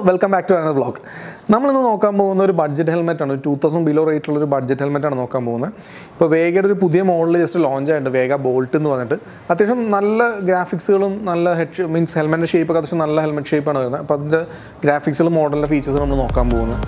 welcome back to another vlog നമ്മളിന്ന് നോക്കാൻ പോകുന്ന ഒരു ബഡ്ജറ്റ് ഹെൽമെറ്റ് ആണ് ടൂ തൗസൻഡ് ബിലോ റേറ്റുള്ള ഒരു ബഡ്ജറ്റ് ഹെൽമെറ്റ് ആണ് നോക്കാൻ പോകുന്നത് ഇപ്പോൾ വേഗയുടെ ഒരു പുതിയ മോഡൽ ജസ്റ്റ് ലോഞ്ച് ആയിട്ടുണ്ട് വേഗ ബോൾട്ട് എന്ന് പറഞ്ഞിട്ട് അത്യാവശ്യം നല്ല ഗ്രാഫിക്സുകളും നല്ല ഹെഡ് മീൻസ് ഹെൽമെറ്റിൻ്റെ ഷേപ്പ് ഒക്കെ അത്യാവശ്യം നല്ല ഹെൽമെറ്റ് ഷേപ്പാണ് വരുന്നത് അപ്പോൾ അതിൻ്റെ ഗ്രാഫിക്സുകളും മോഡലിൻ്റെ ഫീച്ചേഴ്സ് നമ്മൾ നോക്കാൻ പോകുന്നത്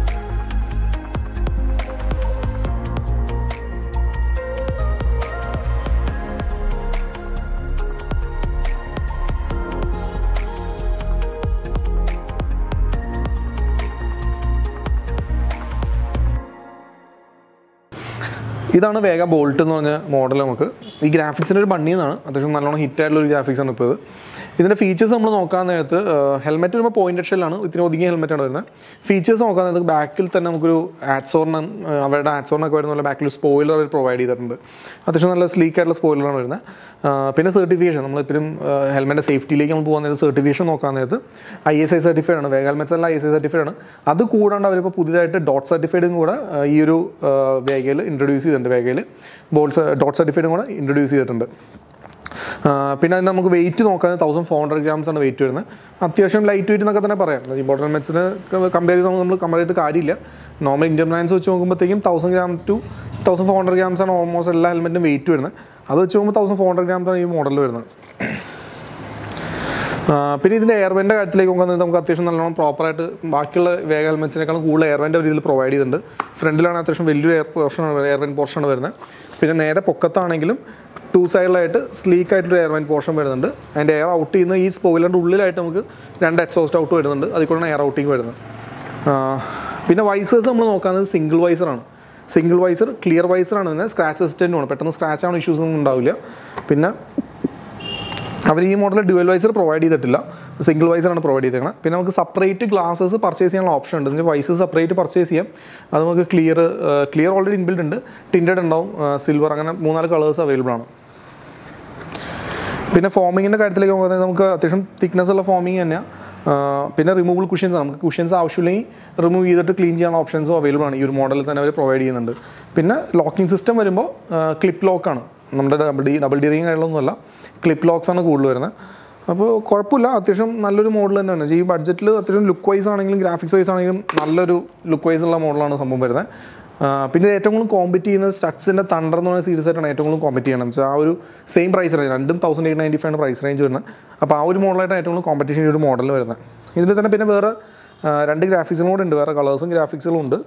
ഇതാണ് വേഗ ബോൾട്ട് എന്ന് പറഞ്ഞ മോഡൽ നമുക്ക് ഈ ഗ്രാഫിക്സിൻ്റെ ഒരു ബണ്ണി എന്നാണ് അത്യാവശ്യം നല്ലോണം ഹിറ്റ് ആയിട്ടുള്ള ഒരു ഗ്രാഫിക്സ് ആണ് ഇപ്പോൾ ഇത് ഇതിൻ്റെ ഫീച്ചേഴ്സ് നമ്മൾ നോക്കാൻ നേരത്ത് ഹെൽമെറ്റ് വരുമ്പോൾ പോയിൻറ്റഡ് ഷെല്ലാണ് ഇത്തിരി ഒതുങ്ങിയ ഹെൽമെറ്റാണ് വരുന്നത് ഫീച്ചേഴ്സ് നോക്കാൻ നേരത്ത് ബാക്കിൽ തന്നെ നമുക്കൊരു ആറ്റ്സോറിന് അവരുടെ ആറ്റ്സോറിനൊക്കെ വരുന്ന പോലെ ബാക്കിൽ സ്പോയിലർ അവർ പ്രൊവൈഡ് ചെയ്തിട്ടുണ്ട് അത്യാവശ്യം നല്ല സ്ലീക്ക് ആയിട്ടുള്ള സ്പോയിലറാണ് വരുന്നത് ആ, പിന്നെ സർട്ടിഫിക്കേഷൻ നമ്മളിപ്പോഴും ഹെൽമെറ്റ് സേഫ്റ്റിയിലേക്ക് നമ്മൾ പോകാൻ നേരത്ത് സർട്ടിഫിക്കേഷൻ നോക്കാൻ നേരത്ത് ഐ എസ് ഐ സർട്ടിഫൈഡ് ആണ് വേഗ ഹെൽമെറ്റ്സ് എല്ലാം ഐ എസ് ഐ സർട്ടിഫൈഡ് ആണ് അത് കൂടാണ്ട് അവരിപ്പോൾ പുതിയതായിട്ട് ഡോട്ട് സർട്ടിഫൈഡും കൂടെ ആ, ഈ ഒരു വേഗയിൽ ഇൻട്രൊഡ്യൂസ് ചെയ്തിട്ടുണ്ട് വേഗയിൽ ബോൾസ് ഡോട്ട് സർട്ടിഫൈഡും കൂടെ ഇൻട്രൊഡ്യൂസ് ചെയ്തിട്ടുണ്ട് ആ, പിന്നെ അതിന് നമുക്ക് വെയിറ്റ് നോക്കാൻ തൗസൻഡ് ഫോർ ഹൺഡ്രഡ് ഗ്രാംസ് ആണ് വെയിറ്റ് വരുന്നത് അത്യാവശ്യം ലൈറ്റ് വെയിറ്റ് എന്നൊക്കെ തന്നെ പറയാം ഈ ബോട്ടൽ ഹെൽമെറ്റ്സിന് കമ്പയർ ചെയ്ത് നമ്മൾ കമ്പയർ ചെയ്തിട്ട് കാര്യമില്ല നോർമൽ ഇന്ത്യൻ ബ്രാൻഡ്സ് വെച്ച് നോക്കുമ്പോഴത്തേക്കും thousand gram to thousand four hundred grams ആണ് ഓൾമോസ്റ്റ് എല്ലാ ഹെൽമെറ്റിനും വെയിറ്റ് വരുന്നത് അത് വെച്ച് നോക്കുമ്പോൾ തൗസൻഡ് ഫോർ ഹൺഡ്രഡ് ഗ്രാംസ് ആണ് ഈ മോഡൽ വരുന്നത് ആ, പിന്നെ ഇതിൻ്റെ എയർവെൻ്റെ കാര്യത്തിലേക്ക് നോക്കുന്നത് നമുക്ക് അത്യാവശ്യം നല്ലോണം പ്രോപ്പറായിട്ട് ബാക്കിയുള്ള വേഗ ഹെൽമെറ്റ്സിനേക്കാളും കൂടുതൽ എയർവെൻ്റെ ഒരു ഇതിൽ പ്രൊവൈഡ് ചെയ്തിട്ടുണ്ട് ഫ്രണ്ടിലാണ് അത്യാവശ്യം വലിയൊരു എയർ പോർഷനാണ് എയർവെൻ പോർഷനാണ് വരുന്നത് പിന്നെ നേരെ പൊക്കത്താണെങ്കിലും ടു സൈഡിലായിട്ട് സ്ലീക്ക് ആയിട്ടൊരു എയർവെൻ പോർഷൻ വരുന്നുണ്ട് അതിൻ്റെ എയർ ഔട്ട് ചെയ്യുന്ന ഈ സ്പോയിലറിൻ്റെ ഉള്ളിലായിട്ട് നമുക്ക് രണ്ട് എക്സോസ്റ്റ് ഔട്ട് വരുന്നുണ്ട് അതിൽ കൂടെയാണ് എയർ ഔട്ടിങ് വരുന്നത് ആ, പിന്നെ വൈസേഴ്സ് നമ്മൾ നോക്കുന്നത് സിംഗിൾ വൈസറാണ് സിംഗിൾ വൈസർ ക്ലിയർ വൈസറാണ് വരുന്നത് സ്ക്രാച്ച് അസിസ്റ്റൻറ്റുമാണ് പെട്ടെന്ന് സ്ക്രാച്ച് ആവുന്ന ഇഷ്യൂസ് ഒന്നും ഉണ്ടാവില്ല പിന്നെ അവർ ഈ മോഡൽ ഡ്യുവൽ വൈസർ പ്രൊവൈഡ് ചെയ്തിട്ടില്ല സിംഗിൾ വൈസറാണ് പ്രൊവൈഡ് ചെയ്തേക്കുന്നത് പിന്നെ നമുക്ക് സെപ്പറേറ്റ് ഗ്ലാസസ് പർച്ചേസ് ചെയ്യാനുള്ള ഓപ്ഷൻ ഉണ്ട് ഇതിൻ്റെ വൈസസ് സെപ്പറേറ്റ് പർച്ചേസ് ചെയ്യാം അത് നമുക്ക് ക്ലിയർ ക്ലിയർ ഓൾറെഡി ഇൻബിൽഡ് ഉണ്ട് ടിൻറ്റഡ് ഉണ്ടാവും സിൽവർ അങ്ങനെ മൂന്നാല് കളേഴ്സ് അവൈലബിൾ ആണ് പിന്നെ ഫോമിങ്ങിൻ്റെ കാര്യത്തിലേക്ക് നോക്കുന്നത് നമുക്ക് അത്യാവശ്യം തിക്നെസ് ഉള്ള ഫോമിങ് തന്നെയാണ് ആ, പിന്നെ റിമൂവബിൾ കുഷ്യൻസ് ആണ് നമുക്ക് കുഷ്യൻസ് ആവശ്യമില്ലെങ്കിൽ റിമൂവ് ചെയ്തിട്ട് ക്ലീൻ ചെയ്യാനുള്ള ഓപ്ഷൻസും അവൈലബിൾ ആണ് ഈ ഒരു മോഡലിൽ തന്നെ അവർ പ്രൊവൈഡ് ചെയ്യുന്നുണ്ട് പിന്നെ ലോക്കിംഗ് സിസ്റ്റം വരുമ്പോൾ ക്ലിപ്പ് ലോക്കാണ് നമ്മുടെ double D double D ring കാര്യങ്ങളൊന്നുമല്ല ക്ലിപ്പ് ലോക്സ് ആണ് കൂടുതൽ വരുന്നത് അപ്പോൾ കുഴപ്പമില്ല അത്യാവശ്യം നല്ലൊരു മോഡൽ തന്നെയാണ് ഈ ബഡ്ജറ്റിൽ അത്യാവശ്യം ലുക്ക് വൈസ് ആണെങ്കിലും ഗ്രാഫിക്സ് വൈസ് ആണെങ്കിലും നല്ലൊരു ലുക്ക് വൈസ് ഉള്ള മോഡലാണ് സംഭവം വരുന്നത് ആ, പിന്നെ ഇത് ഏറ്റവും കൂടുതൽ കോമ്പറ്റ് ചെയ്യുന്നത് സ്റ്റഡ്സിൻ്റെ തണ്ടർ എന്ന് പറയുന്ന സീരീസ് ആയിട്ടാണ് ഏറ്റവും കൂടുതൽ കോമ്പറ്റ് ചെയ്യണം വെച്ചാൽ ആ ഒരു സെയിം പ്രൈസ് റേഞ്ച് രണ്ടും thousand eight ninety five price range വരുന്നത് അപ്പോൾ ആ ഒരു മോഡലായിട്ടാണ് ഏറ്റവും കൂടുതൽ കോമ്പറ്റീഷൻ ഈ ഒരു മോഡൽ വരുന്നത് ഇതിൽ തന്നെ പിന്നെ വേറെ ആ, രണ്ട് ഗ്രാഫിക്സും കൂടെ ഉണ്ട് വേറെ കളേഴ്സും ഗ്രാഫിക്സുകളും ഉണ്ട്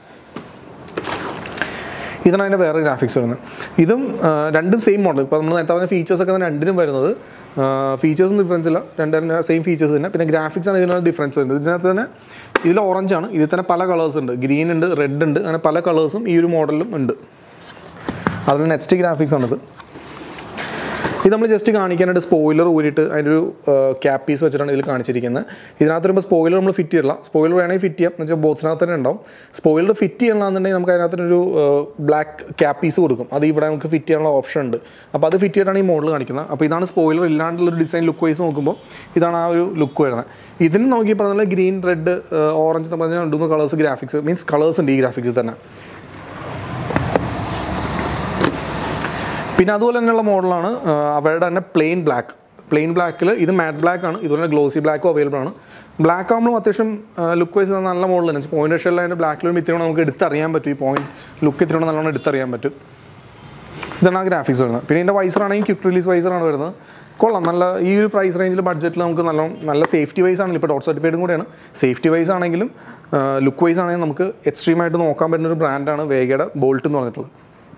ഇതാണ് അതിൻ്റെ വേറെ ഗ്രാഫിക്സ് വരുന്നത് ഇതും ആ, രണ്ടും സെയിം മോഡൽ ഇപ്പോൾ നമ്മൾ നേരത്തെ പറഞ്ഞ ഫീച്ചേഴ്സ് ഒക്കെ തന്നെ രണ്ടിനും വരുന്നത് ഫീച്ചേഴ്സും ഡിഫറൻസ് ഇല്ല രണ്ടും സെയിം ഫീച്ചേഴ്സ് തന്നെ പിന്നെ ഗ്രാഫിക്സ് ആണ് ഇതിനുള്ള ഡിഫറൻസ് വരുന്നത് ഇതിനകത്ത് തന്നെ ഇതിൽ ഓറഞ്ച് ആണ് ഇതിൽ തന്നെ പല കളേഴ്സ് ഉണ്ട് ഗ്രീൻ ഉണ്ട് റെഡ് ഉണ്ട് അങ്ങനെ പല കളേഴ്സും ഈ ഒരു മോഡലിലും ഉണ്ട് അതിൽ നെക്സ്റ്റ് ഗ്രാഫിക്സ് ആണിത് ഇത് നമ്മൾ ജസ്റ്റ് കാണിക്കാനായിട്ട് സ്പോയിലർ ഊരിയിട്ട് അതിൻ്റെ ഒരു ക്യാപ്പ് പീസ് വെച്ചിട്ടാണ് ഇതിൽ കാണിച്ചിരിക്കുന്നത് ഇതിനകത്ത് വരുമ്പോൾ സ്പോയിലർ നമ്മൾ ഫിറ്റ് ചെയ്യില്ല സ്പോയിലർ വേണമെങ്കിൽ ഫിറ്റ് ചെയ്യാം എന്ന് വെച്ചാൽ ബോക്സിനകത്ത് തന്നെ ഉണ്ടാവും സ്പോയിലർ ഫിറ്റ് ചെയ്യണമെന്നുണ്ടെങ്കിൽ നമുക്ക് അതിനകത്തൊരു ബ്ലാക്ക് ക്യാപ്പ് പീസ് കൊടുക്കും അത് ഇവിടെ നമുക്ക് ഫിറ്റ് ചെയ്യാനുള്ള ഓപ്ഷൻ ഉണ്ട് അപ്പോൾ അത് ഫിറ്റ് ചെയ്തിട്ടാണ് ഈ മോഡൽ കാണിക്കുന്നത് അപ്പോൾ ഇതാണ് സ്പോയിലർ ഇല്ലാണ്ടുള്ള ഒരു ഡിസൈൻ ലുക്ക് വൈസ് നോക്കുമ്പോൾ ഇതാണ് ആ ഒരു ലുക്ക് വരുന്നത് ഇതിന് നോക്കി പറഞ്ഞാൽ ഗ്രീൻ റെഡ് ഓറഞ്ച് എന്ന് പറഞ്ഞാൽ രണ്ട് മൂന്ന് കളേഴ്സ് ഗ്രാഫിക്സ് മീൻസ് കളേഴ്സ് ഉണ്ട് ഈ ഗ്രാഫിക്സിൽ തന്നെ പിന്നെ അതുപോലെ തന്നെയുള്ള മോഡലാണ് ആ, അവരുടെ തന്നെ പ്ലെയിൻ ബ്ലാക്ക് പ്ലെയിൻ ബ്ലാക്കിൽ ഇത് മാറ്റ് ബ്ലാക്ക് ആണ് ഇതുപോലെ ഗ്ലോസി ബ്ലാക്കും അവൈലബിൾ ആണ് ബ്ലാക്ക് ആകുമ്പോൾ അത്യാവശ്യം ലുക്ക് വൈസ് നല്ല മോഡൽ തന്നെ പോയിന്റ് ഷെല്ലിൽ അതിൻ്റെ ബ്ലാക്കിലും ഇത്തിരി നമുക്ക് എടുത്തറിയാൻ പറ്റും ഈ പോയിന്റ് ലുക്ക് ഇത്തിരി നല്ലോണം എടുത്തറിയാൻ പറ്റും ഇതാണ് ആ ഗ്രാഫിക്സ് വരുന്നത് പിന്നെ ഇതിൻ്റെ വൈസർ ആണെങ്കിൽ ക്വിക്ക് റിലീസ് വൈസറാണ് വരുന്നത് കൊള്ളാം നല്ല ഈ ഒരു പ്രൈസ് റേഞ്ചിൽ ബഡ്ജറ്റിൽ നമുക്ക് നല്ല നല്ല സേഫ്റ്റി വൈസ് ആണെങ്കിലും ഇപ്പോൾ ഡോട്ട് സർട്ടിഫൈഡും കൂടെയാണ് സേഫ്റ്റി വൈസ് ആണെങ്കിലും ലുക്ക് വൈസ് ആണെങ്കിലും നമുക്ക് എക്സ്ട്രീമായിട്ട് നോക്കാൻ പറ്റുന്ന ഒരു ബ്രാൻഡാണ് വേഗയുടെ ബോൾട്ട് എന്ന് പറഞ്ഞിട്ടുള്ളത്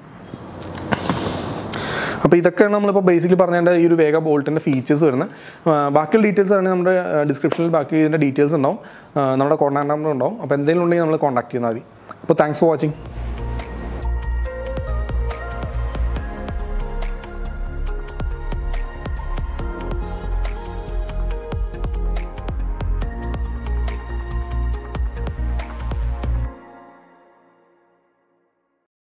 അപ്പോൾ ഇതൊക്കെയാണ് നമ്മളിപ്പോൾ ബേസിക്കലി പറഞ്ഞതിൻ്റെ ഈ ഒരു വേഗ ബോൾട്ടിൻ്റെ ഫീച്ചേഴ്സ് വരുന്നത് ആ, ബാക്കിയുള്ള ഡീറ്റെയിൽസ് ആണ് നമ്മുടെ ഡിസ്ക്രിപ്ഷനിൽ ബാക്കി ഇതിൻ്റെ ഡീറ്റെയിൽസ് ഉണ്ടാവും ആ, നമ്മുടെ കോൺടാക്ട് നമ്പർ ഉണ്ടാവും അപ്പോൾ എന്തെങ്കിലും ഉണ്ടെങ്കിൽ നമ്മൾ കോൺടാക്ട് ചെയ്യുന്നാൽ മതി അപ്പോൾ താങ്ക്സ് ഫോർ വാച്ചിങ്